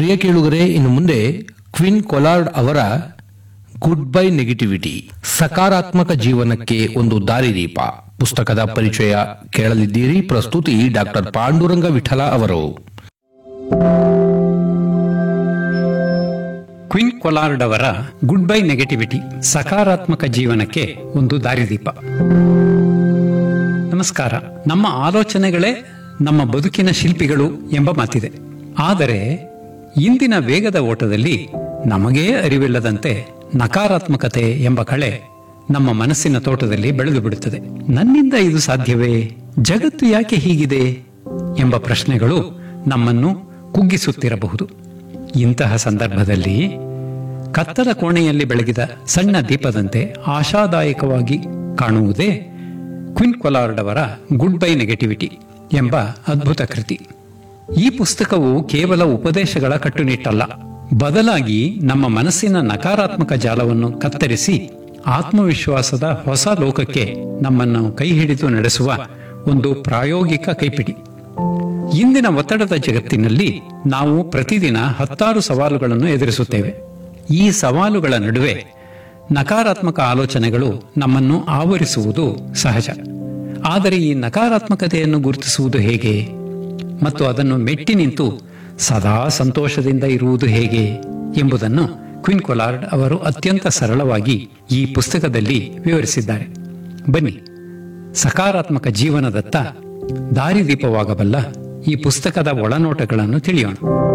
ಪ್ರಿಯ ಕೇಳುಗರೆ ಇನ್ನು ಮುಂದೆ ಕ್ವಿನ್ ಕೊಲಾರ್ಡ್ ಅವರ ಗುಡ್ ಬೈ ನೆಗೆಟಿವಿಟಿ ಸಕಾರಾತ್ಮಕ ಜೀವನಕ್ಕೆ ಒಂದು ದಾರಿದೀಪ ಪುಸ್ತಕದ ಪರಿಚಯ ಕೇಳಲಿದ್ದೀರಿ ಪ್ರಸ್ತುತಿ ಡಾಕ್ಟರ್ ಪಾಂಡುರಂಗ ವಿಠಲ ಅವರು ಕ್ವಿನ್ ಕೊಲಾರ್ಡ್ ಅವರ ಗುಡ್ ಬೈ ನೆಗೆಟಿವಿಟಿ ಸಕಾರಾತ್ಮಕ ಜೀವನಕ್ಕೆ ಒಂದು ದಾರಿದೀಪ ನಮಸ್ಕಾರ ನಮ್ಮ ಆಲೋಚನೆಗಳೇ ನಮ್ಮ ಬದುಕಿನ ಶಿಲ್ಪಿಗಳು ಎಂಬ ಮಾತಿದೆ ಆದರೆ ಇಂದಿನ ವೇಗದ ಓಟದಲ್ಲಿ ನಮಗೇ ಅರಿವಿಲ್ಲದಂತೆ ನಕಾರಾತ್ಮಕತೆ ಎಂಬ ಕಳೆ ನಮ್ಮ ಮನಸ್ಸಿನ ತೋಟದಲ್ಲಿ ಬೆಳೆದು ಬಿಡುತ್ತದೆ ನನ್ನಿಂದ ಇದು ಸಾಧ್ಯವೇ ಜಗತ್ತು ಯಾಕೆ ಹೀಗಿದೆ ಎಂಬ ಪ್ರಶ್ನೆಗಳು ನಮ್ಮನ್ನು ಕುಗ್ಗಿಸುತ್ತಿರಬಹುದು ಇಂತಹ ಸಂದರ್ಭದಲ್ಲಿ ಕತ್ತಲ ಕೋಣೆಯಲ್ಲಿ ಬೆಳಗಿದ ಸಣ್ಣ ದೀಪದಂತೆ ಆಶಾದಾಯಕವಾಗಿ ಕಾಣುವುದೇ ಕ್ವಿನ್ ಕೊಲಾರ್ಡ್ ಅವರ ಗುಡ್ ಬೈ ನೆಗೆಟಿವಿಟಿ ಎಂಬ ಅದ್ಭುತ ಕೃತಿ ಈ ಪುಸ್ತಕವು ಕೇವಲ ಉಪದೇಶಗಳ ಕಟ್ಟುನಿಟ್ಟಲ್ಲ ಬದಲಾಗಿ ನಮ್ಮ ಮನಸ್ಸಿನ ನಕಾರಾತ್ಮಕ ಜಾಲವನ್ನು ಕತ್ತರಿಸಿ ಆತ್ಮವಿಶ್ವಾಸದ ಹೊಸ ಲೋಕಕ್ಕೆ ನಮ್ಮನ್ನು ಕೈ ಹಿಡಿದು ನಡೆಸುವ ಒಂದು ಪ್ರಾಯೋಗಿಕ ಕೈಪಿಡಿ ಇಂದಿನ ಒತ್ತಡದ ಜಗತ್ತಿನಲ್ಲಿ ನಾವು ಪ್ರತಿದಿನ ಹತ್ತಾರು ಸವಾಲುಗಳನ್ನು ಎದುರಿಸುತ್ತೇವೆ ಈ ಸವಾಲುಗಳ ನಡುವೆ ನಕಾರಾತ್ಮಕ ಆಲೋಚನೆಗಳು ನಮ್ಮನ್ನು ಆವರಿಸುವುದು ಸಹಜ ಆದರೆ ಈ ನಕಾರಾತ್ಮಕತೆಯನ್ನು ಗುರುತಿಸುವುದು ಹೇಗೆ ಮತ್ತು ಅದನ್ನು ಮೆಟ್ಟಿ ನಿಂತು ಸದಾ ಸಂತೋಷದಿಂದ ಇರುವುದು ಹೇಗೆ ಎಂಬುದನ್ನು ಕ್ವಿನ್ ಕೊಲಾರ್ಡ್ ಅವರು ಅತ್ಯಂತ ಸರಳವಾಗಿ ಈ ಪುಸ್ತಕದಲ್ಲಿ ವಿವರಿಸಿದ್ದಾರೆ ಬನ್ನಿ ಸಕಾರಾತ್ಮಕ ಜೀವನದತ್ತ ದಾರಿದೀಪವಾಗಬಲ್ಲ ಈ ಪುಸ್ತಕದ ಒಳನೋಟಗಳನ್ನು ತಿಳಿಯೋಣ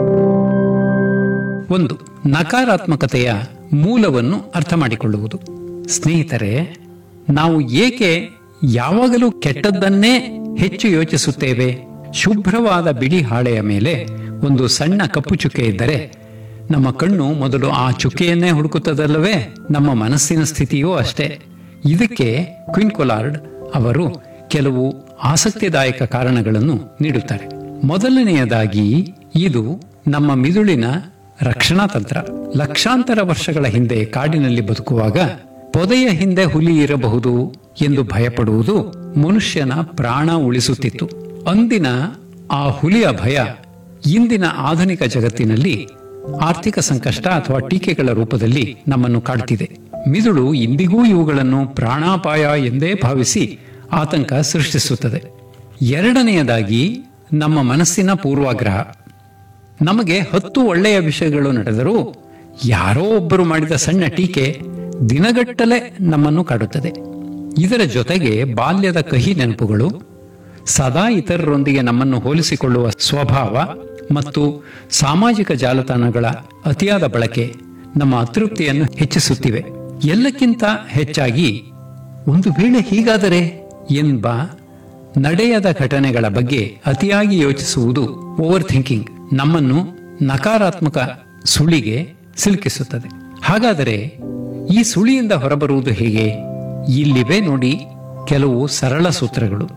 ಒಂದು ನಕಾರಾತ್ಮಕತೆಯ ಮೂಲವನ್ನು ಅರ್ಥ ಮಾಡಿಕೊಳ್ಳುವುದು ಸ್ನೇಹಿತರೆ ನಾವು ಏಕೆ ಯಾವಾಗಲೂ ಕೆಟ್ಟದ್ದನ್ನೇ ಹೆಚ್ಚು ಯೋಚಿಸುತ್ತೇವೆ ಶುಭ್ರವಾದ ಬಿಳಿ ಹಾಳೆಯ ಮೇಲೆ ಒಂದು ಸಣ್ಣ ಕಪ್ಪು ಚುಕ್ಕೆ ಇದ್ದರೆ ನಮ್ಮ ಕಣ್ಣು ಮೊದಲು ಆ ಚುಕ್ಕೆಯನ್ನೇ ಹುಡುಕುತ್ತದಲ್ಲವೇ ನಮ್ಮ ಮನಸ್ಸಿನ ಸ್ಥಿತಿಯೂ ಅಷ್ಟೇ ಇದಕ್ಕೆ ಕ್ವಿನ್ ಕೊಲಾರ್ಡ್ ಅವರು ಕೆಲವು ಆಸಕ್ತಿದಾಯಕ ಕಾರಣಗಳನ್ನು ನೀಡುತ್ತಾರೆ ಮೊದಲನೆಯದಾಗಿ ಇದು ನಮ್ಮ ಮಿದುಳಿನ ರಕ್ಷಣಾ ತಂತ್ರ ಲಕ್ಷಾಂತರ ವರ್ಷಗಳ ಹಿಂದೆ ಕಾಡಿನಲ್ಲಿ ಬದುಕುವಾಗ ಪೊದೆಯ ಹಿಂದೆ ಹುಲಿ ಇರಬಹುದು ಎಂದು ಭಯಪಡುವುದು ಮನುಷ್ಯನ ಪ್ರಾಣ ಉಳಿಸುತ್ತಿತ್ತು ಅಂದಿನ ಆ ಹುಲಿಯ ಭಯ ಇಂದಿನ ಆಧುನಿಕ ಜಗತ್ತಿನಲ್ಲಿ ಆರ್ಥಿಕ ಸಂಕಷ್ಟ ಅಥವಾ ಟೀಕೆಗಳ ರೂಪದಲ್ಲಿ ನಮ್ಮನ್ನು ಕಾಡುತ್ತಿದೆ ಮಿದುಳು ಇಂದಿಗೂ ಇವುಗಳನ್ನು ಪ್ರಾಣಾಪಾಯ ಎಂದೇ ಭಾವಿಸಿ ಆತಂಕ ಸೃಷ್ಟಿಸುತ್ತದೆ ಎರಡನೆಯದಾಗಿ ನಮ್ಮ ಮನಸ್ಸಿನ ಪೂರ್ವಾಗ್ರಹ ನಮಗೆ ಹತ್ತು ಒಳ್ಳೆಯ ವಿಷಯಗಳು ನಡೆದರೂ ಯಾರೋ ಒಬ್ಬರು ಮಾಡಿದ ಸಣ್ಣ ಟೀಕೆ ದಿನಗಟ್ಟಲೆ ನಮ್ಮನ್ನು ಕಾಡುತ್ತದೆ ಇದರ ಜೊತೆಗೆ ಬಾಲ್ಯದ ಕಹಿ ನೆನಪುಗಳು ಸದಾ ಇತರರೊಂದಿಗೆ ನಮ್ಮನ್ನು ಹೋಲಿಸಿಕೊಳ್ಳುವ ಸ್ವಭಾವ ಮತ್ತು ಸಾಮಾಜಿಕ ಜಾಲತಾಣಗಳ ಅತಿಯಾದ ಬಳಕೆ ನಮ್ಮ ಅತೃಪ್ತಿಯನ್ನು ಹೆಚ್ಚಿಸುತ್ತಿವೆ ಎಲ್ಲಕ್ಕಿಂತ ಹೆಚ್ಚಾಗಿ ಒಂದು ವೇಳೆ ಹೀಗಾದರೆ ಎಂಬ ನಡೆಯದ ಘಟನೆಗಳ ಬಗ್ಗೆ ಅತಿಯಾಗಿ ಯೋಚಿಸುವುದು ಓವರ್ ಥಿಂಕಿಂಗ್ ನಮ್ಮನ್ನು ನಕಾರಾತ್ಮಕ ಸುಳಿಗೆ ಸಿಲುಕಿಸುತ್ತದೆ ಹಾಗಾದರೆ ಈ ಸುಳಿಯಿಂದ ಹೊರಬರುವುದು ಹೇಗೆ ಇಲ್ಲಿವೆ ನೋಡಿ ಕೆಲವು ಸರಳ ಸೂತ್ರಗಳು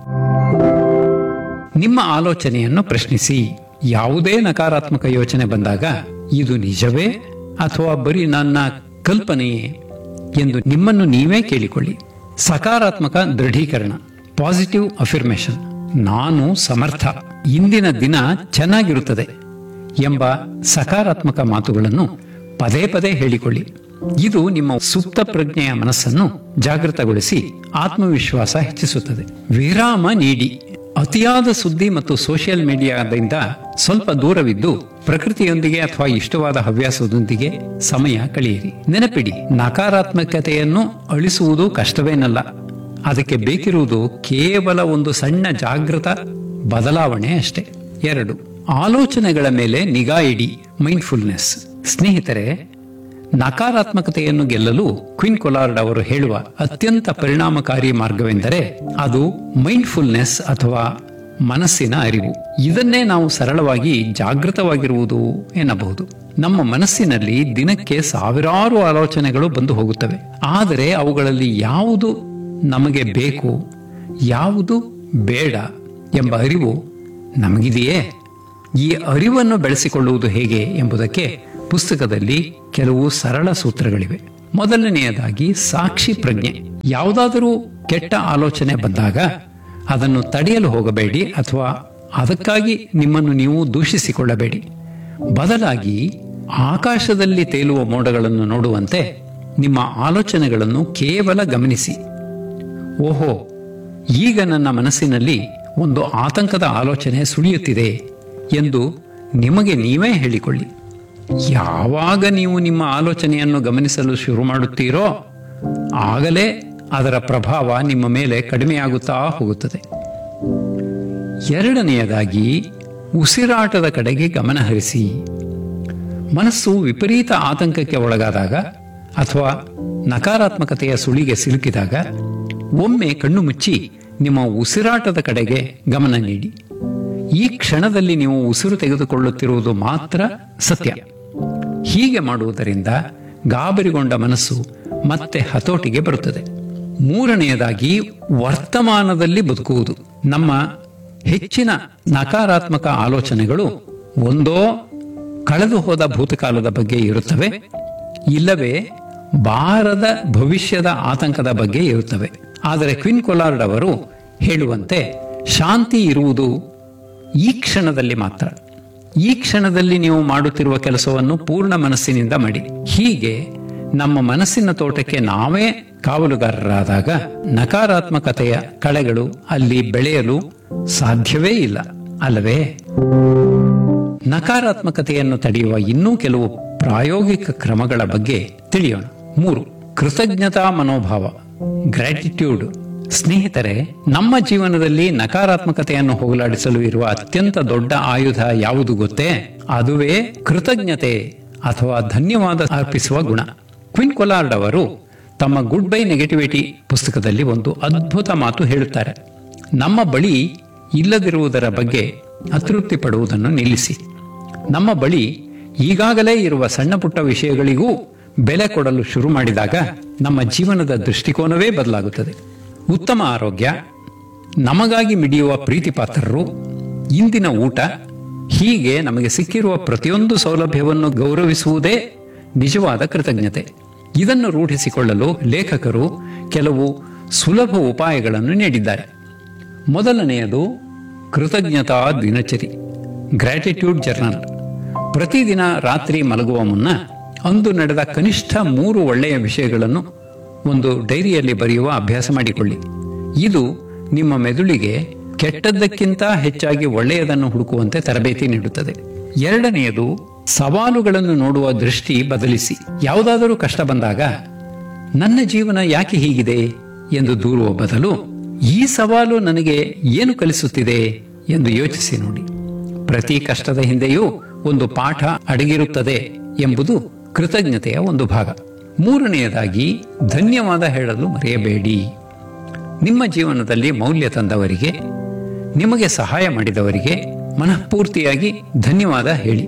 ನಿಮ್ಮ ಆಲೋಚನೆಯನ್ನು ಪ್ರಶ್ನಿಸಿ ಯಾವುದೇ ನಕಾರಾತ್ಮಕ ಯೋಚನೆ ಬಂದಾಗ ಇದು ನಿಜವೇ ಅಥವಾ ಬರೀ ನನ್ನ ಕಲ್ಪನೆಯೇ ಎಂದು ನಿಮ್ಮನ್ನು ನೀವೇ ಕೇಳಿಕೊಳ್ಳಿ ಸಕಾರಾತ್ಮಕ ದೃಢೀಕರಣ ಪಾಸಿಟಿವ್ ಅಫಿರ್ಮೇಶನ್ ನಾನು ಸಮರ್ಥ ಇಂದಿನ ದಿನ ಚೆನ್ನಾಗಿರುತ್ತದೆ ಎಂಬ ಸಕಾರಾತ್ಮಕ ಮಾತುಗಳನ್ನು ಪದೇ ಪದೇ ಹೇಳಿಕೊಳ್ಳಿ ಇದು ನಿಮ್ಮ ಸುಪ್ತ ಪ್ರಜ್ಞೆಯ ಮನಸ್ಸನ್ನು ಜಾಗೃತಗೊಳಿಸಿ ಆತ್ಮವಿಶ್ವಾಸ ಹೆಚ್ಚಿಸುತ್ತದೆ ವಿರಾಮ ನೀಡಿ ಅತಿಯಾದ ಸುದ್ದಿ ಮತ್ತು ಸೋಷಿಯಲ್ ಮೀಡಿಯಾದಿಂದ ಸ್ವಲ್ಪ ದೂರವಿದ್ದು ಪ್ರಕೃತಿಯೊಂದಿಗೆ ಅಥವಾ ಇಷ್ಟವಾದ ಹವ್ಯಾಸದೊಂದಿಗೆ ಸಮಯ ಕಳೆಯಿರಿ ನೆನಪಿಡಿ ನಕಾರಾತ್ಮಕತೆಯನ್ನು ಅಳಿಸುವುದು ಕಷ್ಟವೇನಲ್ಲ ಅದಕ್ಕೆ ಬೇಕಿರುವುದು ಕೇವಲ ಒಂದು ಸಣ್ಣ ಜಾಗೃತ ಬದಲಾವಣೆ ಅಷ್ಟೇ ಎರಡು ಆಲೋಚನೆಗಳ ಮೇಲೆ ನಿಗಾ ಇಡಿ ಮೈಂಡ್ಫುಲ್ನೆಸ್ ಸ್ನೇಹಿತರೆ ನಕಾರಾತ್ಮಕತೆಯನ್ನು ಗೆಲ್ಲಲು ಕ್ವಿನ್ ಕೊಲಾರ್ಡ್ ಅವರು ಹೇಳುವ ಅತ್ಯಂತ ಪರಿಣಾಮಕಾರಿ ಮಾರ್ಗವೆಂದರೆ ಅದು ಮೈಂಡ್ಫುಲ್ನೆಸ್ ಅಥವಾ ಮನಸ್ಸಿನ ಅರಿವು ಇದನ್ನೇ ನಾವು ಸರಳವಾಗಿ ಜಾಗೃತವಾಗಿರುವುದು ಎನ್ನಬಹುದು ನಮ್ಮ ಮನಸ್ಸಿನಲ್ಲಿ ದಿನಕ್ಕೆ ಸಾವಿರಾರು ಆಲೋಚನೆಗಳು ಬಂದು ಹೋಗುತ್ತವೆ ಆದರೆ ಅವುಗಳಲ್ಲಿ ಯಾವುದು ನಮಗೆ ಬೇಕು ಯಾವುದು ಬೇಡ ಎಂಬ ಅರಿವು ನಮಗಿದೆಯೇ ಈ ಅರಿವನ್ನು ಬೆಳೆಸಿಕೊಳ್ಳುವುದು ಹೇಗೆ ಎಂಬುದಕ್ಕೆ ಪುಸ್ತಕದಲ್ಲಿ ಕೆಲವು ಸರಳ ಸೂತ್ರಗಳಿವೆ ಮೊದಲನೆಯದಾಗಿ ಸಾಕ್ಷಿ ಪ್ರಜ್ಞೆ ಯಾವುದಾದರೂ ಕೆಟ್ಟ ಆಲೋಚನೆ ಬಂದಾಗ ಅದನ್ನು ತಡೆಯಲು ಹೋಗಬೇಡಿ ಅಥವಾ ಅದಕ್ಕಾಗಿ ನಿಮ್ಮನ್ನು ನೀವು ದೂಷಿಸಿಕೊಳ್ಳಬೇಡಿ ಬದಲಾಗಿ ಆಕಾಶದಲ್ಲಿ ತೇಲುವ ಮೋಡಗಳನ್ನು ನೋಡುವಂತೆ ನಿಮ್ಮ ಆಲೋಚನೆಗಳನ್ನು ಕೇವಲ ಗಮನಿಸಿ ಓಹೋ ಈಗ ನನ್ನ ಮನಸ್ಸಿನಲ್ಲಿ ಒಂದು ಆತಂಕದ ಆಲೋಚನೆ ಸುಳಿಯುತ್ತಿದೆ ಎಂದು ನಿಮಗೆ ನೀವೇ ಹೇಳಿಕೊಳ್ಳಿ ಯಾವಾಗ ನೀವು ನಿಮ್ಮ ಆಲೋಚನೆಯನ್ನು ಗಮನಿಸಲು ಶುರು ಮಾಡುತ್ತೀರೋ ಆಗಲೇ ಅದರ ಪ್ರಭಾವ ನಿಮ್ಮ ಮೇಲೆ ಕಡಿಮೆಯಾಗುತ್ತಾ ಹೋಗುತ್ತದೆ ಎರಡನೆಯದಾಗಿ ಉಸಿರಾಟದ ಕಡೆಗೆ ಗಮನ ಹರಿಸಿ ಮನಸ್ಸು ವಿಪರೀತ ಆತಂಕಕ್ಕೆ ಒಳಗಾದಾಗ ಅಥವಾ ನಕಾರಾತ್ಮಕತೆಯ ಸುಳಿಗೆ ಸಿಲುಕಿದಾಗ ಒಮ್ಮೆ ಕಣ್ಣು ಮುಚ್ಚಿ ನಿಮ್ಮ ಉಸಿರಾಟದ ಕಡೆಗೆ ಗಮನ ನೀಡಿ ಈ ಕ್ಷಣದಲ್ಲಿ ನೀವು ಉಸಿರು ತೆಗೆದುಕೊಳ್ಳುತ್ತಿರುವುದು ಮಾತ್ರ ಸತ್ಯ ಹೀಗೆ ಮಾಡುವುದರಿಂದ ಗಾಬರಿಗೊಂಡ ಮನಸ್ಸು ಮತ್ತೆ ಹತೋಟಿಗೆ ಬರುತ್ತದೆ ಮೂರನೆಯದಾಗಿ ವರ್ತಮಾನದಲ್ಲಿ ಬದುಕುವುದು ನಮ್ಮ ಹೆಚ್ಚಿನ ನಕಾರಾತ್ಮಕ ಆಲೋಚನೆಗಳು ಒಂದೋ ಕಳೆದು ಹೋದ ಭೂತಕಾಲದ ಬಗ್ಗೆ ಇರುತ್ತವೆ ಇಲ್ಲವೇ ಬಾರದ ಭವಿಷ್ಯದ ಆತಂಕದ ಬಗ್ಗೆ ಇರುತ್ತವೆ ಆದರೆ ಕ್ವಿನ್ ಕೊಲಾರ್ಡ್ ಅವರು ಹೇಳುವಂತೆ ಶಾಂತಿ ಇರುವುದು ಈ ಕ್ಷಣದಲ್ಲಿ ಮಾತ್ರ ಈ ಕ್ಷಣದಲ್ಲಿ ನೀವು ಮಾಡುತ್ತಿರುವ ಕೆಲಸವನ್ನು ಪೂರ್ಣ ಮನಸ್ಸಿನಿಂದ ಮಾಡಿ ಹೀಗೆ ನಮ್ಮ ಮನಸ್ಸಿನ ತೋಟಕ್ಕೆ ನಾವೇ ಕಾವಲುಗಾರರಾದಾಗ ನಕಾರಾತ್ಮಕತೆಯ ಕಳೆಗಳು ಅಲ್ಲಿ ಬೆಳೆಯಲು ಸಾಧ್ಯವೇ ಇಲ್ಲ ಅಲ್ಲವೇ ನಕಾರಾತ್ಮಕತೆಯನ್ನು ತಡೆಯುವ ಇನ್ನೂ ಕೆಲವು ಪ್ರಾಯೋಗಿಕ ಕ್ರಮಗಳ ಬಗ್ಗೆ ತಿಳಿಯೋಣ ಮೂರು ಕೃತಜ್ಞತಾ ಮನೋಭಾವ ಗ್ರ್ಯಾಟಿಟ್ಯೂಡ್ ಸ್ನೇಹಿತರೆ ನಮ್ಮ ಜೀವನದಲ್ಲಿ ನಕಾರಾತ್ಮಕತೆಯನ್ನು ಹೋಗಲಾಡಿಸಲು ಇರುವ ಅತ್ಯಂತ ದೊಡ್ಡ ಆಯುಧ ಯಾವುದು ಗೊತ್ತೇ ಅದುವೇ ಕೃತಜ್ಞತೆ ಅಥವಾ ಧನ್ಯವಾದ ಅರ್ಪಿಸುವ ಗುಣ ಕ್ವಿನ್ ಕೊಲಾರ್ಡ್ ಅವರು ತಮ್ಮ ಗುಡ್ ಬೈ ನೆಗೆಟಿವಿಟಿ ಪುಸ್ತಕದಲ್ಲಿ ಒಂದು ಅದ್ಭುತ ಮಾತು ಹೇಳುತ್ತಾರೆ ನಮ್ಮ ಬಳಿ ಇಲ್ಲದಿರುವುದರ ಬಗ್ಗೆ ಅತೃಪ್ತಿ ಪಡುವುದನ್ನು ನಿಲ್ಲಿಸಿ ನಮ್ಮ ಬಳಿ ಈಗಾಗಲೇ ಇರುವ ಸಣ್ಣ ಪುಟ್ಟ ವಿಷಯಗಳಿಗೂ ಬೆಲೆ ಕೊಡಲು ಶುರು ಮಾಡಿದಾಗ ನಮ್ಮ ಜೀವನದ ದೃಷ್ಟಿಕೋನವೇ ಬದಲಾಗುತ್ತದೆ ಉತ್ತಮ ಆರೋಗ್ಯ ನಮಗಾಗಿ ಮಿಡಿಯುವ ಪ್ರೀತಿ ಪಾತ್ರರು ಇಂದಿನ ಊಟ ಹೀಗೆ ನಮಗೆ ಸಿಕ್ಕಿರುವ ಪ್ರತಿಯೊಂದು ಸೌಲಭ್ಯವನ್ನು ಗೌರವಿಸುವುದೇ ನಿಜವಾದ ಕೃತಜ್ಞತೆ ಇದನ್ನು ರೂಢಿಸಿಕೊಳ್ಳಲು ಲೇಖಕರು ಕೆಲವು ಸುಲಭ ಉಪಾಯಗಳನ್ನು ನೀಡಿದ್ದಾರೆ ಮೊದಲನೆಯದು ಕೃತಜ್ಞತಾ ದಿನಚರಿ ಗ್ರ್ಯಾಟಿಟ್ಯೂಡ್ ಜರ್ನಲ್ ಪ್ರತಿದಿನ ರಾತ್ರಿ ಮಲಗುವ ಮುನ್ನ ಅಂದು ನಡೆದ ಕನಿಷ್ಠ ಮೂರು ಒಳ್ಳೆಯ ವಿಷಯಗಳನ್ನು ಒಂದು ಡೈರಿಯಲ್ಲಿ ಬರೆಯುವ ಅಭ್ಯಾಸ ಮಾಡಿಕೊಳ್ಳಿ ಇದು ನಿಮ್ಮ ಮೆದುಳಿಗೆ ಕೆಟ್ಟದ್ದಕ್ಕಿಂತ ಹೆಚ್ಚಾಗಿ ಒಳ್ಳೆಯದನ್ನು ಹುಡುಕುವಂತೆ ತರಬೇತಿ ನೀಡುತ್ತದೆ ಎರಡನೆಯದು ಸವಾಲುಗಳನ್ನು ನೋಡುವ ದೃಷ್ಟಿ ಬದಲಿಸಿ ಯಾವುದಾದರೂ ಕಷ್ಟ ಬಂದಾಗ ನನ್ನ ಜೀವನ ಯಾಕೆ ಹೀಗಿದೆ ಎಂದು ದೂರುವ ಬದಲು ಈ ಸವಾಲು ನನಗೆ ಏನು ಕಲಿಸುತ್ತಿದೆ ಎಂದು ಯೋಚಿಸಿ ನೋಡಿ ಪ್ರತಿ ಕಷ್ಟದ ಹಿಂದೆಯೂ ಒಂದು ಪಾಠ ಅಡಗಿರುತ್ತದೆ ಎಂಬುದು ಕೃತಜ್ಞತೆಯ ಒಂದು ಭಾಗ ಮೂರನೆಯದಾಗಿ ಧನ್ಯವಾದ ಹೇಳಲು ಮರೆಯಬೇಡಿ ನಿಮ್ಮ ಜೀವನದಲ್ಲಿ ಮೌಲ್ಯ ತಂದವರಿಗೆ ನಿಮಗೆ ಸಹಾಯ ಮಾಡಿದವರಿಗೆ ಮನಃಪೂರ್ತಿಯಾಗಿ ಧನ್ಯವಾದ ಹೇಳಿ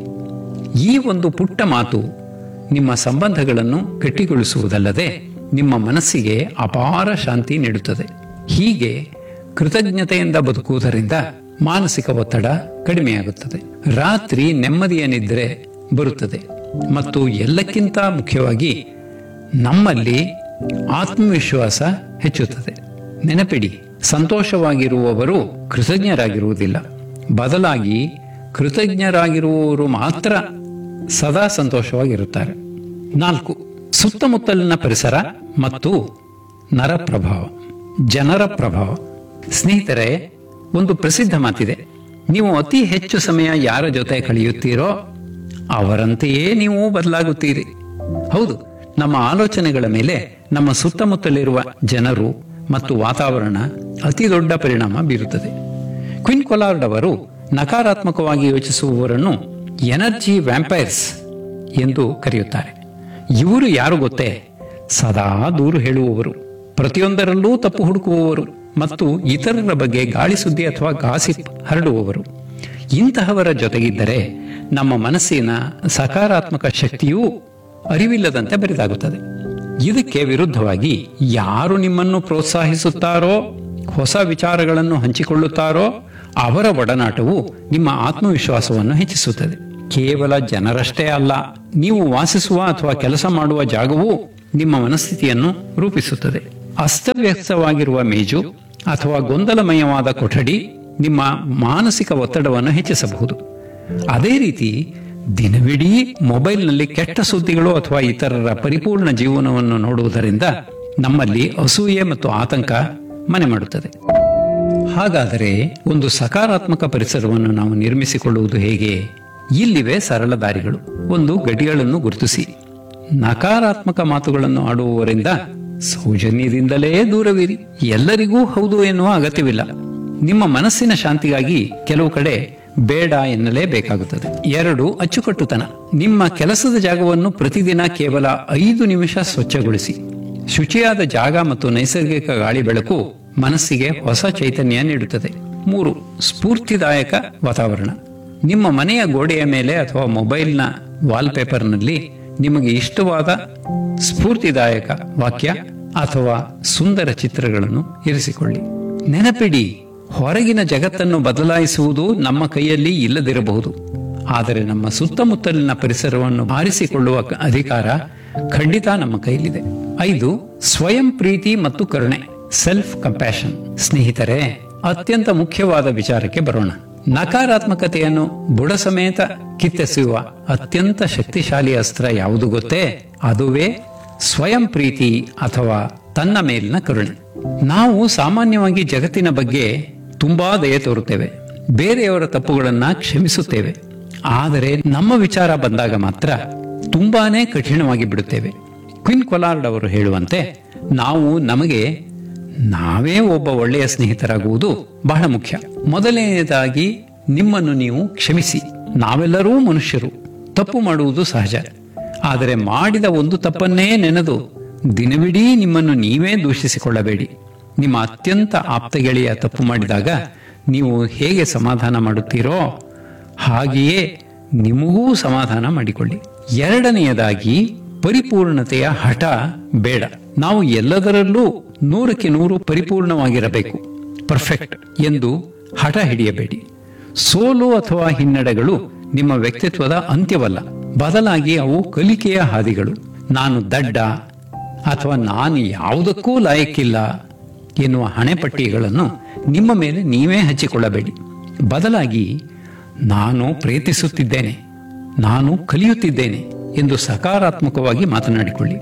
ಈ ಒಂದು ಪುಟ್ಟ ಮಾತು ನಿಮ್ಮ ಸಂಬಂಧಗಳನ್ನು ಗಟ್ಟಿಗೊಳಿಸುವುದಲ್ಲದೆ ನಿಮ್ಮ ಮನಸ್ಸಿಗೆ ಅಪಾರ ಶಾಂತಿ ನೀಡುತ್ತದೆ ಹೀಗೆ ಕೃತಜ್ಞತೆಯಿಂದ ಬದುಕುವುದರಿಂದ ಮಾನಸಿಕ ಒತ್ತಡ ಕಡಿಮೆಯಾಗುತ್ತದೆ ರಾತ್ರಿ ನೆಮ್ಮದಿಯ ನಿದ್ರೆ ಬರುತ್ತದೆ ಮತ್ತು ಎಲ್ಲಕ್ಕಿಂತ ಮುಖ್ಯವಾಗಿ ನಮ್ಮಲ್ಲಿ ಆತ್ಮವಿಶ್ವಾಸ ಹೆಚ್ಚುತ್ತದೆ ನೆನಪಿಡಿ ಸಂತೋಷವಾಗಿರುವವರು ಕೃತಜ್ಞರಾಗಿರುವುದಿಲ್ಲ ಬದಲಾಗಿ ಕೃತಜ್ಞರಾಗಿರುವವರು ಮಾತ್ರ ಸದಾ ಸಂತೋಷವಾಗಿರುತ್ತಾರೆ ನಾಲ್ಕು ಸುತ್ತಮುತ್ತಲಿನ ಪರಿಸರ ಮತ್ತು ನರ ಪ್ರಭಾವ ಜನರ ಪ್ರಭಾವ ಸ್ನೇಹಿತರೆ ಒಂದು ಪ್ರಸಿದ್ಧ ಮಾತಿದೆ ನೀವು ಅತಿ ಹೆಚ್ಚು ಸಮಯ ಯಾರ ಜೊತೆ ಕಳೆಯುತ್ತೀರೋ ಅವರಂತೆಯೇ ನೀವು ಬದಲಾಗುತ್ತೀರಿ ಹೌದು ನಮ್ಮ ಆಲೋಚನೆಗಳ ಮೇಲೆ ನಮ್ಮ ಸುತ್ತಮುತ್ತಲಿರುವ ಜನರು ಮತ್ತು ವಾತಾವರಣ ಅತಿ ದೊಡ್ಡ ಪರಿಣಾಮ ಬೀರುತ್ತದೆ ಕ್ವಿನ್ ಕೊಲಾರ್ಡ್ ಅವರು ನಕಾರಾತ್ಮಕವಾಗಿ ಯೋಚಿಸುವವರನ್ನು ಎನರ್ಜಿ ವ್ಯಾಂಪೈರ್ಸ್ ಎಂದು ಕರೆಯುತ್ತಾರೆ ಇವರು ಯಾರು ಗೊತ್ತೇ ಸದಾ ದೂರು ಹೇಳುವವರು ಪ್ರತಿಯೊಂದರಲ್ಲೂ ತಪ್ಪು ಹುಡುಕುವವರು ಮತ್ತು ಇತರರ ಬಗ್ಗೆ ಗಾಳಿ ಸುದ್ದಿ ಅಥವಾ ಗಾಸಿಪ್ ಹರಡುವವರು ಇಂತಹವರ ಜೊತೆಗಿದ್ದರೆ ನಮ್ಮ ಮನಸ್ಸಿನ ಸಕಾರಾತ್ಮಕ ಶಕ್ತಿಯೂ ಅರಿವಿಲ್ಲದಂತೆ ಬರಿದಾಗುತ್ತದೆ ಇದಕ್ಕೆ ವಿರುದ್ಧವಾಗಿ ಯಾರು ನಿಮ್ಮನ್ನು ಪ್ರೋತ್ಸಾಹಿಸುತ್ತಾರೋ ಹೊಸ ವಿಚಾರಗಳನ್ನು ಹಂಚಿಕೊಳ್ಳುತ್ತಾರೋ ಅವರ ಒಡನಾಟವು ನಿಮ್ಮ ಆತ್ಮವಿಶ್ವಾಸವನ್ನು ಹೆಚ್ಚಿಸುತ್ತದೆ ಕೇವಲ ಜನರಷ್ಟೇ ಅಲ್ಲ ನೀವು ವಾಸಿಸುವ ಅಥವಾ ಕೆಲಸ ಮಾಡುವ ಜಾಗವೂ ನಿಮ್ಮ ಮನಸ್ಥಿತಿಯನ್ನು ರೂಪಿಸುತ್ತದೆ ಅಸ್ತವ್ಯಸ್ತವಾಗಿರುವ ಮೇಜು ಅಥವಾ ಗೊಂದಲಮಯವಾದ ಕೊಠಡಿ ನಿಮ್ಮ ಮಾನಸಿಕ ಒತ್ತಡವನ್ನು ಹೆಚ್ಚಿಸಬಹುದು ಅದೇ ರೀತಿ ದಿನವಿಡೀ ಮೊಬೈಲ್ನಲ್ಲಿ ಕೆಟ್ಟ ಸುದ್ದಿಗಳು ಅಥವಾ ಇತರರ ಪರಿಪೂರ್ಣ ಜೀವನವನ್ನು ನೋಡುವುದರಿಂದ ನಮ್ಮಲ್ಲಿ ಅಸೂಯೆ ಮತ್ತು ಆತಂಕ ಮನೆ ಮಾಡುತ್ತದೆ ಹಾಗಾದರೆ ಒಂದು ಸಕಾರಾತ್ಮಕ ಪರಿಸರವನ್ನು ನಾವು ನಿರ್ಮಿಸಿಕೊಳ್ಳುವುದು ಹೇಗೆ ಇಲ್ಲಿವೆ ಸರಳ ದಾರಿಗಳು ಒಂದು ಗಡಿಗಳನ್ನು ಗುರುತಿಸಿ ನಕಾರಾತ್ಮಕ ಮಾತುಗಳನ್ನು ಆಡುವವರಿಂದ ಸೌಜನ್ಯದಿಂದಲೇ ದೂರವಿರಿ ಎಲ್ಲರಿಗೂ ಹೌದು ಎನ್ನುವ ಅಗತ್ಯವಿಲ್ಲ ನಿಮ್ಮ ಮನಸ್ಸಿನ ಶಾಂತಿಗಾಗಿ ಕೆಲವು ಕಡೆ ಬೇಡ ಎನ್ನಲೇಬೇಕಾಗುತ್ತದೆ ಎರಡು ಅಚ್ಚುಕಟ್ಟುತನ ನಿಮ್ಮ ಕೆಲಸದ ಜಾಗವನ್ನು ಪ್ರತಿದಿನ ಕೇವಲ ಐದು ನಿಮಿಷ ಸ್ವಚ್ಛಗೊಳಿಸಿ ಶುಚಿಯಾದ ಜಾಗ ಮತ್ತು ನೈಸರ್ಗಿಕ ಗಾಳಿ ಬೆಳಕು ಮನಸ್ಸಿಗೆ ಹೊಸ ಚೈತನ್ಯ ನೀಡುತ್ತದೆ ಮೂರು ಸ್ಫೂರ್ತಿದಾಯಕ ವಾತಾವರಣ ನಿಮ್ಮ ಮನೆಯ ಗೋಡೆಯ ಮೇಲೆ ಅಥವಾ ಮೊಬೈಲ್ನ ವಾಲ್ಪೇಪರ್ನಲ್ಲಿ ನಿಮಗೆ ಇಷ್ಟವಾದ ಸ್ಫೂರ್ತಿದಾಯಕ ವಾಕ್ಯ ಅಥವಾ ಸುಂದರ ಚಿತ್ರಗಳನ್ನು ಇರಿಸಿಕೊಳ್ಳಿ ನೆನಪಿಡಿ ಹೊರಗಿನ ಜಗತ್ತನ್ನು ಬದಲಾಯಿಸುವುದು ನಮ್ಮ ಕೈಯಲ್ಲಿ ಇಲ್ಲದಿರಬಹುದು ಆದರೆ ನಮ್ಮ ಸುತ್ತಮುತ್ತಲಿನ ಪರಿಸರವನ್ನು ಆರಿಸಿಕೊಳ್ಳುವ ಅಧಿಕಾರ ಖಂಡಿತ ನಮ್ಮ ಕೈಲಿದೆ ಐದು ಸ್ವಯಂ ಪ್ರೀತಿ ಮತ್ತು ಕರುಣೆ ಸೆಲ್ಫ್ ಕಂಪ್ಯಾಷನ್ ಸ್ನೇಹಿತರೆ ಅತ್ಯಂತ ಮುಖ್ಯವಾದ ವಿಚಾರಕ್ಕೆ ಬರೋಣ ನಕಾರಾತ್ಮಕತೆಯನ್ನು ಬುಡ ಸಮೇತ ಕಿತ್ತೆಸೆಯುವ ಅತ್ಯಂತ ಶಕ್ತಿಶಾಲಿ ಅಸ್ತ್ರ ಯಾವುದು ಗೊತ್ತೇ ಅದುವೇ ಸ್ವಯಂ ಪ್ರೀತಿ ಅಥವಾ ತನ್ನ ಮೇಲಿನ ಕರುಣೆ ನಾವು ಸಾಮಾನ್ಯವಾಗಿ ಜಗತ್ತಿನ ಬಗ್ಗೆ ತುಂಬಾ ದಯೆ ತೋರುತ್ತೇವೆ ಬೇರೆಯವರ ತಪ್ಪುಗಳನ್ನ ಕ್ಷಮಿಸುತ್ತೇವೆ ಆದರೆ ನಮ್ಮ ವಿಚಾರ ಬಂದಾಗ ಮಾತ್ರ ತುಂಬಾನೇ ಕಠಿಣವಾಗಿ ಬಿಡುತ್ತೇವೆ ಕ್ವಿನ್ ಕೊಲಾರ್ಡ್ ಅವರು ಹೇಳುವಂತೆ ನಾವು ನಮಗೆ ನಾವೇ ಒಬ್ಬ ಒಳ್ಳೆಯ ಸ್ನೇಹಿತರಾಗುವುದು ಬಹಳ ಮುಖ್ಯ ಮೊದಲನೆಯದಾಗಿ ನಿಮ್ಮನ್ನು ನೀವು ಕ್ಷಮಿಸಿ ನಾವೆಲ್ಲರೂ ಮನುಷ್ಯರು ತಪ್ಪು ಮಾಡುವುದು ಸಹಜ ಆದರೆ ಮಾಡಿದ ಒಂದು ತಪ್ಪನ್ನೇ ನೆನೆದು ದಿನವಿಡೀ ನಿಮ್ಮನ್ನು ನೀವೇ ದೂಷಿಸಿಕೊಳ್ಳಬೇಡಿ ನಿಮ್ಮ ಅತ್ಯಂತ ಆಪ್ತ ಗೆಳೆಯ ತಪ್ಪು ಮಾಡಿದಾಗ ನೀವು ಹೇಗೆ ಸಮಾಧಾನ ಮಾಡುತ್ತೀರೋ ಹಾಗೆಯೇ ನಿಮಗೂ ಸಮಾಧಾನ ಮಾಡಿಕೊಳ್ಳಿ ಎರಡನೆಯದಾಗಿ ಪರಿಪೂರ್ಣತೆಯ ಹಠ ಬೇಡ ನಾವು ಎಲ್ಲದರಲ್ಲೂ ನೂರಕ್ಕೆ ನೂರು ಪರಿಪೂರ್ಣವಾಗಿರಬೇಕು ಪರ್ಫೆಕ್ಟ್ ಎಂದು ಹಠ ಹಿಡಿಯಬೇಡಿ ಸೋಲು ಅಥವಾ ಹಿನ್ನಡೆಗಳು ನಿಮ್ಮ ವ್ಯಕ್ತಿತ್ವದ ಅಂತ್ಯವಲ್ಲ ಬದಲಾಗಿ ಅವು ಕಲಿಕೆಯ ಹಾದಿಗಳು ನಾನು ದಡ್ಡ ಅಥವಾ ನಾನು ಯಾವುದಕ್ಕೂ ಲಾಯಕ್ಕಿಲ್ಲ ಎನ್ನುವ ಹಣೆಪಟ್ಟಿಗಳನ್ನು ನಿಮ್ಮ ಮೇಲೆ ನೀವೇ ಹಚ್ಚಿಕೊಳ್ಳಬೇಡಿ ಬದಲಾಗಿ ನಾನು ಪ್ರಯತ್ನಿಸುತ್ತಿದ್ದೇನೆ ನಾನು ಕಲಿಯುತ್ತಿದ್ದೇನೆ ಎಂದು ಸಕಾರಾತ್ಮಕವಾಗಿ ಮಾತನಾಡಿಕೊಳ್ಳಿ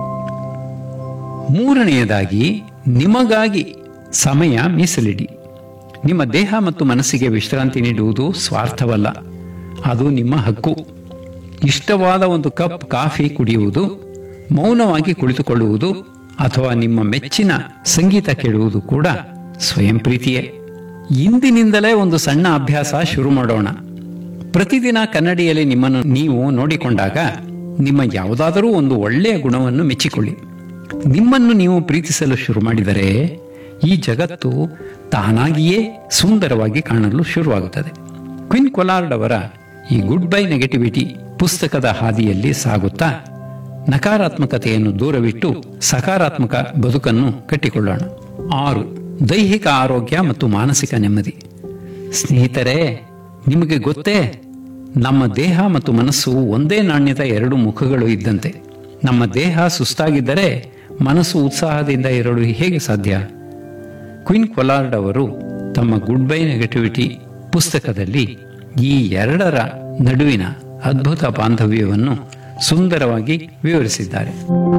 ಮೂರನೆಯದಾಗಿ ನಿಮಗಾಗಿ ಸಮಯ ಮೀಸಲಿಡಿ ನಿಮ್ಮ ದೇಹ ಮತ್ತು ಮನಸ್ಸಿಗೆ ವಿಶ್ರಾಂತಿ ನೀಡುವುದು ಸ್ವಾರ್ಥವಲ್ಲ ಅದು ನಿಮ್ಮ ಹಕ್ಕು ಇಷ್ಟವಾದ ಒಂದು ಕಪ್ ಕಾಫಿ ಕುಡಿಯುವುದು ಮೌನವಾಗಿ ಕುಳಿತುಕೊಳ್ಳುವುದು ಅಥವಾ ನಿಮ್ಮ ಮೆಚ್ಚಿನ ಸಂಗೀತ ಕೇಳುವುದು ಕೂಡ ಸ್ವಯಂ ಪ್ರೀತಿಯೇ ಇಂದಿನಿಂದಲೇ ಒಂದು ಸಣ್ಣ ಅಭ್ಯಾಸ ಶುರು ಮಾಡೋಣ ಪ್ರತಿದಿನ ಕನ್ನಡಿಯಲ್ಲಿ ನಿಮ್ಮನ್ನು ನೀವು ನೋಡಿಕೊಂಡಾಗ ನಿಮ್ಮ ಯಾವುದಾದರೂ ಒಂದು ಒಳ್ಳೆಯ ಗುಣವನ್ನು ಮೆಚ್ಚಿಕೊಳ್ಳಿ ನಿಮ್ಮನ್ನು ನೀವು ಪ್ರೀತಿಸಲು ಶುರು ಮಾಡಿದರೆ ಈ ಜಗತ್ತು ತಾನಾಗಿಯೇ ಸುಂದರವಾಗಿ ಕಾಣಲು ಶುರುವಾಗುತ್ತದೆ ಕ್ವಿನ್ ಕೊಲಾರ್ಡ್ ಅವರ ಈ ಗುಡ್ ಬೈ ನೆಗೆಟಿವಿಟಿ ಪುಸ್ತಕದ ಹಾದಿಯಲ್ಲಿ ಸಾಗುತ್ತಾ ನಕಾರಾತ್ಮಕತೆಯನ್ನು ದೂರವಿಟ್ಟು ಸಕಾರಾತ್ಮಕ ಬದುಕನ್ನು ಕಟ್ಟಿಕೊಳ್ಳೋಣ ಆರು ದೈಹಿಕ ಆರೋಗ್ಯ ಮತ್ತು ಮಾನಸಿಕ ನೆಮ್ಮದಿ ಸ್ನೇಹಿತರೆ ನಿಮಗೆ ಗೊತ್ತೇ ನಮ್ಮ ದೇಹ ಮತ್ತು ಮನಸ್ಸು ಒಂದೇ ನಾಣ್ಯದ ಎರಡು ಮುಖಗಳು ಇದ್ದಂತೆ ನಮ್ಮ ದೇಹ ಸುಸ್ತಾಗಿದ್ದರೆ ಮನಸ್ಸು ಉತ್ಸಾಹದಿಂದ ಇರಲು ಹೇಗೆ ಸಾಧ್ಯ ಕ್ವಿನ್ ಕೊಲಾರ್ಡ್ ಅವರು ತಮ್ಮ ಗುಡ್ ಬೈ ನೆಗೆಟಿವಿಟಿ ಪುಸ್ತಕದಲ್ಲಿ ಈ ಎರಡರ ನಡುವಿನ ಅದ್ಭುತ ಬಾಂಧವ್ಯವನ್ನು ಸುಂದರವಾಗಿ ವಿವರಿಸಿದ್ದಾರೆ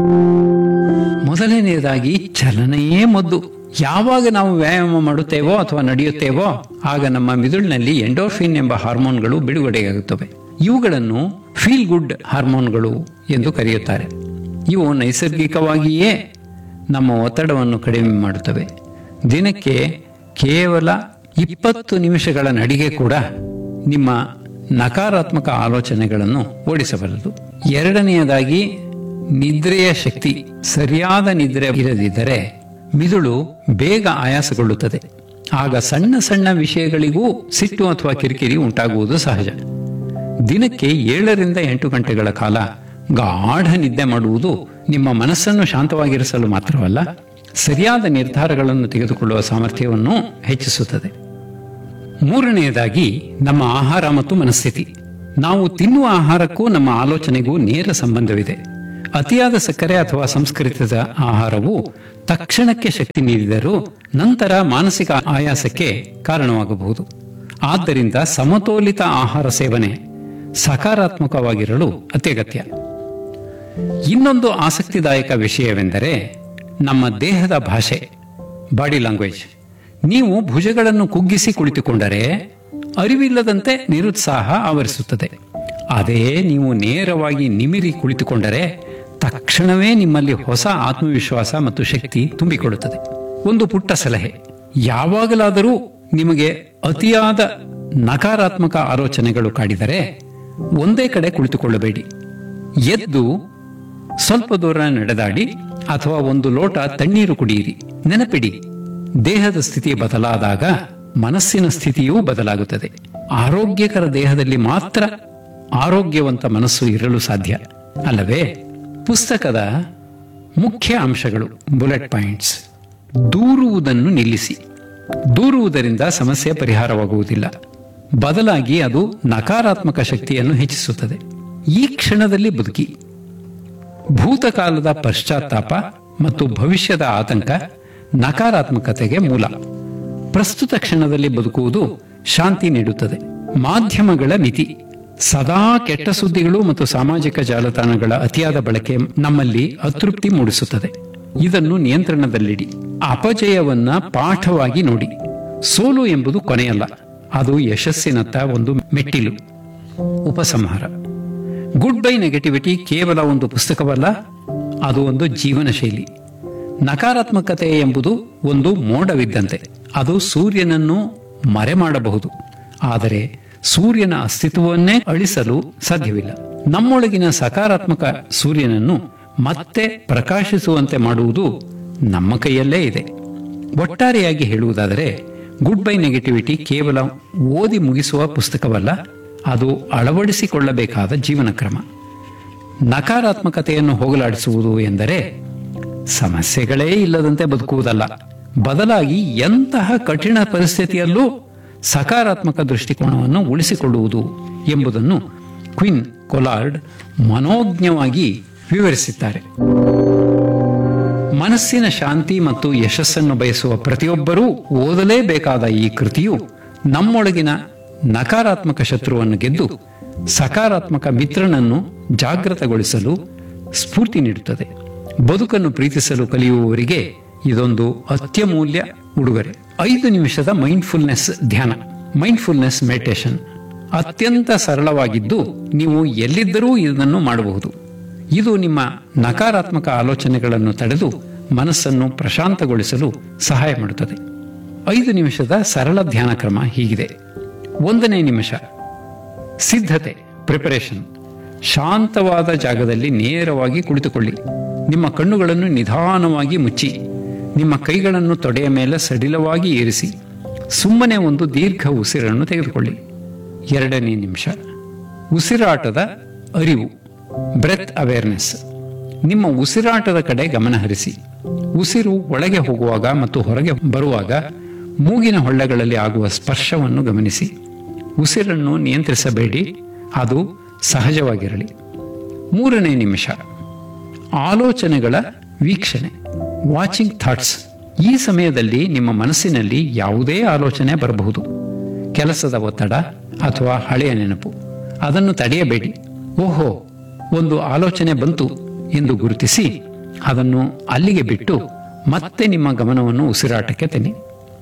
ಮೊದಲನೆಯದಾಗಿ ಚಲನೆಯೇ ಮದ್ದು ಯಾವಾಗ ನಾವು ವ್ಯಾಯಾಮ ಮಾಡುತ್ತೇವೋ ಅಥವಾ ನಡೆಯುತ್ತೇವೋ ಆಗ ನಮ್ಮ ಮಿದುಳಿನಲ್ಲಿ ಎಂಡೋರ್ಫಿನ್ ಎಂಬ ಹಾರ್ಮೋನ್ಗಳು ಬಿಡುಗಡೆಯಾಗುತ್ತವೆ ಇವುಗಳನ್ನು ಫೀಲ್ ಗುಡ್ ಹಾರ್ಮೋನ್ಗಳು ಎಂದು ಕರೆಯುತ್ತಾರೆ ಇವು ನೈಸರ್ಗಿಕವಾಗಿಯೇ ನಮ್ಮ ಒತ್ತಡವನ್ನು ಕಡಿಮೆ ಮಾಡುತ್ತವೆ ದಿನಕ್ಕೆ ಕೇವಲ ಇಪ್ಪತ್ತು ನಿಮಿಷಗಳ ನಡಿಗೆ ಕೂಡ ನಿಮ್ಮ ನಕಾರಾತ್ಮಕ ಆಲೋಚನೆಗಳನ್ನು ಓಡಿಸಬಲ್ಲದು ಎರಡನೆಯದಾಗಿ ನಿದ್ರೆಯ ಶಕ್ತಿ ಸರಿಯಾದ ನಿದ್ರೆ ಇರದಿದ್ದರೆ ಮಿದುಳು ಬೇಗ ಆಯಾಸಗೊಳ್ಳುತ್ತದೆ ಆಗ ಸಣ್ಣ ಸಣ್ಣ ವಿಷಯಗಳಿಗೂ ಸಿಟ್ಟು ಅಥವಾ ಕಿರಿಕಿರಿ ಉಂಟಾಗುವುದು ಸಹಜ ದಿನಕ್ಕೆ ಏಳರಿಂದ ಎಂಟು ಗಂಟೆಗಳ ಕಾಲ ಗಾಢ ನಿದ್ದೆ ಮಾಡುವುದು ನಿಮ್ಮ ಮನಸ್ಸನ್ನು ಶಾಂತವಾಗಿರಿಸಲು ಮಾತ್ರವಲ್ಲ ಸರಿಯಾದ ನಿರ್ಧಾರಗಳನ್ನು ತೆಗೆದುಕೊಳ್ಳುವ ಸಾಮರ್ಥ್ಯವನ್ನು ಹೆಚ್ಚಿಸುತ್ತದೆ ಮೂರನೆಯದಾಗಿ ನಮ್ಮ ಆಹಾರ ಮತ್ತು ಮನಸ್ಥಿತಿ ನಾವು ತಿನ್ನುವ ಆಹಾರಕ್ಕೂ ನಮ್ಮ ಆಲೋಚನೆಗೂ ನೇರ ಸಂಬಂಧವಿದೆ ಅತಿಯಾದ ಸಕ್ಕರೆ ಅಥವಾ ಸಂಸ್ಕರಿತದ ಆಹಾರವು ತಕ್ಷಣಕ್ಕೆ ಶಕ್ತಿ ನೀಡಿದರೂ ನಂತರ ಮಾನಸಿಕ ಆಯಾಸಕ್ಕೆ ಕಾರಣವಾಗಬಹುದು ಆದ್ದರಿಂದ ಸಮತೋಲಿತ ಆಹಾರ ಸೇವನೆ ಸಕಾರಾತ್ಮಕವಾಗಿರಲು ಅತ್ಯಗತ್ಯ ಇನ್ನೊಂದು ಆಸಕ್ತಿದಾಯಕ ವಿಷಯವೆಂದರೆ ನಮ್ಮ ದೇಹದ ಭಾಷೆ ಬಾಡಿ ಲ್ಯಾಂಗ್ವೇಜ್ ನೀವು ಭುಜಗಳನ್ನು ಕುಗ್ಗಿಸಿ ಕುಳಿತುಕೊಂಡರೆ ಅರಿವಿಲ್ಲದಂತೆ ನಿರುತ್ಸಾಹ ಆವರಿಸುತ್ತದೆ ಅದೇ ನೀವು ನೇರವಾಗಿ ನಿಮಿರಿ ಕುಳಿತುಕೊಂಡರೆ ತಕ್ಷಣವೇ ನಿಮ್ಮಲ್ಲಿ ಹೊಸ ಆತ್ಮವಿಶ್ವಾಸ ಮತ್ತು ಶಕ್ತಿ ತುಂಬಿಕೊಳ್ಳುತ್ತದೆ ಒಂದು ಪುಟ್ಟ ಸಲಹೆ ಯಾವಾಗಲಾದರೂ ನಿಮಗೆ ಅತಿಯಾದ ನಕಾರಾತ್ಮಕ ಆಲೋಚನೆಗಳು ಕಾಡಿದರೆ ಒಂದೇ ಕಡೆ ಕುಳಿತುಕೊಳ್ಳಬೇಡಿ ಎದ್ದು ಸ್ವಲ್ಪ ದೂರ ನಡೆದಾಡಿ ಅಥವಾ ಒಂದು ಲೋಟ ತಣ್ಣೀರು ಕುಡಿಯಿರಿ ನೆನಪಿಡಿ ದೇಹದ ಸ್ಥಿತಿ ಬದಲಾದಾಗ ಮನಸ್ಸಿನ ಸ್ಥಿತಿಯೂ ಬದಲಾಗುತ್ತದೆ ಆರೋಗ್ಯಕರ ದೇಹದಲ್ಲಿ ಮಾತ್ರ ಆರೋಗ್ಯವಂತ ಮನಸ್ಸು ಇರಲು ಸಾಧ್ಯ ಅಲ್ಲವೇ ಪುಸ್ತಕದ ಮುಖ್ಯ ಅಂಶಗಳು ಬುಲೆಟ್ ಪಾಯಿಂಟ್ಸ್ ದೂರುವುದನ್ನು ನಿಲ್ಲಿಸಿ ದೂರುವುದರಿಂದ ಸಮಸ್ಯೆ ಪರಿಹಾರವಾಗುವುದಿಲ್ಲ ಬದಲಾಗಿ ಅದು ನಕಾರಾತ್ಮಕ ಶಕ್ತಿಯನ್ನು ಹೆಚ್ಚಿಸುತ್ತದೆ ಈ ಕ್ಷಣದಲ್ಲಿ ಬದುಕಿ ಭೂತಕಾಲದ ಪಶ್ಚಾತ್ತಾಪ ಮತ್ತು ಭವಿಷ್ಯದ ಆತಂಕ ನಕಾರಾತ್ಮಕತೆಗೆ ಮೂಲ ಪ್ರಸ್ತುತ ಕ್ಷಣದಲ್ಲಿ ಬದುಕುವುದು ಶಾಂತಿ ನೀಡುತ್ತದೆ ಮಾಧ್ಯಮಗಳ ಮಿತಿ ಸದಾ ಕೆಟ್ಟ ಸುದ್ದಿಗಳು ಮತ್ತು ಸಾಮಾಜಿಕ ಜಾಲತಾಣಗಳ ಅತಿಯಾದ ಬಳಕೆ ನಮ್ಮಲ್ಲಿ ಅತೃಪ್ತಿ ಮೂಡಿಸುತ್ತದೆ ಇದನ್ನು ನಿಯಂತ್ರಣದಲ್ಲಿಡಿ ಅಪಜಯವನ್ನ ಪಾಠವಾಗಿ ನೋಡಿ ಸೋಲು ಎಂಬುದು ಕೊನೆಯಲ್ಲ ಅದು ಯಶಸ್ಸಿನತ್ತ ಒಂದು ಮೆಟ್ಟಿಲು ಉಪಸಂಹಾರ ಗುಡ್ ಬೈ ನೆಗೆಟಿವಿಟಿ ಕೇವಲ ಒಂದು ಪುಸ್ತಕವಲ್ಲ ಅದು ಒಂದು ಜೀವನ ಶೈಲಿ ನಕಾರಾತ್ಮಕತೆ ಎಂಬುದು ಒಂದು ಮೋಡವಿದ್ದಂತೆ ಅದು ಸೂರ್ಯನನ್ನು ಮರೆ ಮಾಡಬಹುದು ಆದರೆ ಸೂರ್ಯನ ಅಸ್ತಿತ್ವವನ್ನೇ ಅಳಿಸಲು ಸಾಧ್ಯವಿಲ್ಲ ನಮ್ಮೊಳಗಿನ ಸಕಾರಾತ್ಮಕ ಸೂರ್ಯನನ್ನು ಮತ್ತೆ ಪ್ರಕಾಶಿಸುವಂತೆ ಮಾಡುವುದು ನಮ್ಮ ಕೈಯಲ್ಲೇ ಇದೆ ಒಟ್ಟಾರೆಯಾಗಿ ಹೇಳುವುದಾದರೆ ಗುಡ್ ಬೈ ನೆಗೆಟಿವಿಟಿ ಕೇವಲ ಓದಿ ಮುಗಿಸುವ ಪುಸ್ತಕವಲ್ಲ ಅದು ಅಳವಡಿಸಿಕೊಳ್ಳಬೇಕಾದ ಜೀವನ ಕ್ರಮ ನಕಾರಾತ್ಮಕತೆಯನ್ನು ಹೋಗಲಾಡಿಸುವುದು ಎಂದರೆ ಸಮಸ್ಯೆಗಳೇ ಇಲ್ಲದಂತೆ ಬದುಕುವುದಲ್ಲ ಬದಲಾಗಿ ಎಂತಹ ಕಠಿಣ ಪರಿಸ್ಥಿತಿಯಲ್ಲೂ ಸಕಾರಾತ್ಮಕ ದೃಷ್ಟಿಕೋನವನ್ನು ಉಳಿಸಿಕೊಳ್ಳುವುದು ಎಂಬುದನ್ನು ಕ್ವಿನ್ ಕೊಲಾರ್ಡ್ ಮನೋಜ್ಞವಾಗಿ ವಿವರಿಸಿದ್ದಾರೆ ಮನಸ್ಸಿನ ಶಾಂತಿ ಮತ್ತು ಯಶಸ್ಸನ್ನು ಬಯಸುವ ಪ್ರತಿಯೊಬ್ಬರೂ ಓದಲೇಬೇಕಾದ ಈ ಕೃತಿಯು ನಮ್ಮೊಳಗಿನ ನಕಾರಾತ್ಮಕ ಶತ್ರುವನ್ನು ಗೆದ್ದು ಸಕಾರಾತ್ಮಕ ಮಿತ್ರನನ್ನು ಜಾಗೃತಗೊಳಿಸಲು ಸ್ಫೂರ್ತಿ ನೀಡುತ್ತದೆ ಬದುಕನ್ನು ಪ್ರೀತಿಸಲು ಕಲಿಯುವವರಿಗೆ ಇದೊಂದು ಅತ್ಯಮೂಲ್ಯ ಉಡುಗೊರೆ ಐದು ನಿಮಿಷದ ಮೈಂಡ್ಫುಲ್ನೆಸ್ ಧ್ಯಾನ ಮೈಂಡ್ಫುಲ್ನೆಸ್ ಮೆಡಿಟೇಷನ್ ಅತ್ಯಂತ ಸರಳವಾಗಿದ್ದು ನೀವು ಎಲ್ಲಿದ್ದರೂ ಇದನ್ನು ಮಾಡಬಹುದು ಇದು ನಿಮ್ಮ ನಕಾರಾತ್ಮಕ ಆಲೋಚನೆಗಳನ್ನು ತಡೆದು ಮನಸ್ಸನ್ನು ಪ್ರಶಾಂತಗೊಳಿಸಲು ಸಹಾಯ ಮಾಡುತ್ತದೆ ಐದು ನಿಮಿಷದ ಸರಳ ಧ್ಯಾನ ಕ್ರಮ ಹೀಗಿದೆ ಒಂದನೇ ನಿಮಿಷ ಸಿದ್ಧತೆ ಪ್ರಿಪರೇಷನ್ ಶಾಂತವಾದ ಜಾಗದಲ್ಲಿ ನೇರವಾಗಿ ಕುಳಿತುಕೊಳ್ಳಿ ನಿಮ್ಮ ಕಣ್ಣುಗಳನ್ನು ನಿಧಾನವಾಗಿ ಮುಚ್ಚಿ ನಿಮ್ಮ ಕೈಗಳನ್ನು ತೊಡೆಯ ಮೇಲೆ ಸಡಿಲವಾಗಿ ಏರಿಸಿ ಸುಮ್ಮನೆ ಒಂದು ದೀರ್ಘ ಉಸಿರನ್ನು ತೆಗೆದುಕೊಳ್ಳಿ ಎರಡನೇ ನಿಮಿಷ ಉಸಿರಾಟದ ಅರಿವು ಬ್ರೆತ್ ಅವೇರ್ನೆಸ್ ನಿಮ್ಮ ಉಸಿರಾಟದ ಕಡೆ ಗಮನ ಹರಿಸಿ ಉಸಿರು ಒಳಗೆ ಹೋಗುವಾಗ ಮತ್ತು ಹೊರಗೆ ಬರುವಾಗ ಮೂಗಿನ ಹೊಳ್ಳೆಗಳಲ್ಲಿ ಆಗುವ ಸ್ಪರ್ಶವನ್ನು ಗಮನಿಸಿ ಉಸಿರನ್ನು ನಿಯಂತ್ರಿಸಬೇಡಿ ಅದು ಸಹಜವಾಗಿರಲಿ ಮೂರನೇ ನಿಮಿಷ ಆಲೋಚನೆಗಳ ವೀಕ್ಷಣೆ ವಾಚಿಂಗ್ ಥಾಟ್ಸ್ ಈ ಸಮಯದಲ್ಲಿ ನಿಮ್ಮ ಮನಸ್ಸಿನಲ್ಲಿ ಯಾವುದೇ ಆಲೋಚನೆ ಬರಬಹುದು ಕೆಲಸದ ಒತ್ತಡ ಅಥವಾ ಹಳೆಯ ನೆನಪು ಅದನ್ನು ತಡೆಯಬೇಡಿ ಓಹೋ ಒಂದು ಆಲೋಚನೆ ಬಂತು ಎಂದು ಗುರುತಿಸಿ ಅದನ್ನು ಅಲ್ಲಿಗೆ ಬಿಟ್ಟು ಮತ್ತೆ ನಿಮ್ಮ ಗಮನವನ್ನು ಉಸಿರಾಟಕ್ಕೆ ತನ್ನಿ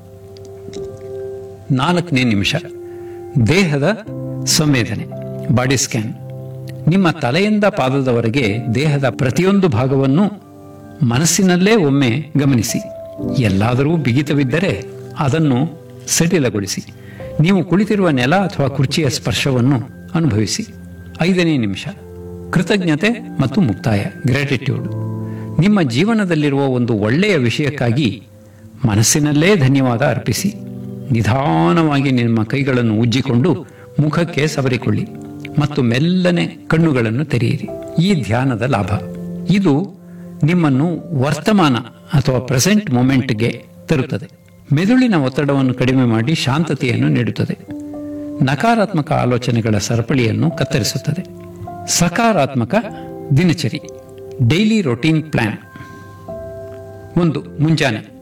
ನಾಲ್ಕನೇ ನಿಮಿಷ ದೇಹದ ಸಂವೇದನೆ ಬಾಡಿ ಸ್ಕ್ಯಾನ್ ನಿಮ್ಮ ತಲೆಯಿಂದ ಪಾದದವರೆಗೆ ದೇಹದ ಪ್ರತಿಯೊಂದು ಭಾಗವನ್ನು ಮನಸ್ಸಿನಲ್ಲೇ ಒಮ್ಮೆ ಗಮನಿಸಿ ಎಲ್ಲಾದರೂ ಬಿಗಿತವಿದ್ದರೆ ಅದನ್ನು ಸಡಿಲಗೊಳಿಸಿ ನೀವು ಕುಳಿತಿರುವ ನೆಲ ಅಥವಾ ಕುರ್ಚಿಯ ಸ್ಪರ್ಶವನ್ನು ಅನುಭವಿಸಿ ಐದನೇ ನಿಮಿಷ ಕೃತಜ್ಞತೆ ಮತ್ತು ಮುಕ್ತಾಯ ಗ್ರ್ಯಾಟಿಟ್ಯೂಡ್ ನಿಮ್ಮ ಜೀವನದಲ್ಲಿರುವ ಒಂದು ಒಳ್ಳೆಯ ವಿಷಯಕ್ಕಾಗಿ ಮನಸ್ಸಿನಲ್ಲೇ ಧನ್ಯವಾದ ಅರ್ಪಿಸಿ ನಿಧಾನವಾಗಿ ನಿಮ್ಮ ಕೈಗಳನ್ನು ಉಜ್ಜಿಕೊಂಡು ಮುಖಕ್ಕೆ ಸವರಿಕೊಳ್ಳಿ ಮತ್ತು ಮೆಲ್ಲನೆ ಕಣ್ಣುಗಳನ್ನು ತೆರೆಯಿರಿ ಈ ಧ್ಯಾನದ ಲಾಭ ಇದು ನಿಮ್ಮನ್ನು ವರ್ತಮಾನ ಅಥವಾ ಪ್ರೆಸೆಂಟ್ ಮೊಮೆಂಟ್ಗೆ ತರುತ್ತದೆ ಮೆದುಳಿನ ಒತ್ತಡವನ್ನು ಕಡಿಮೆ ಮಾಡಿ ಶಾಂತತೆಯನ್ನು ನೀಡುತ್ತದೆ ನಕಾರಾತ್ಮಕ ಆಲೋಚನೆಗಳ ಸರಪಳಿಯನ್ನು ಕತ್ತರಿಸುತ್ತದೆ ಸಕಾರಾತ್ಮಕ ದಿನಚರಿ ಡೈಲಿ ರೊಟೀನ್ ಪ್ಲಾನ್ ಒಂದು ಮುಂಜಾನೆ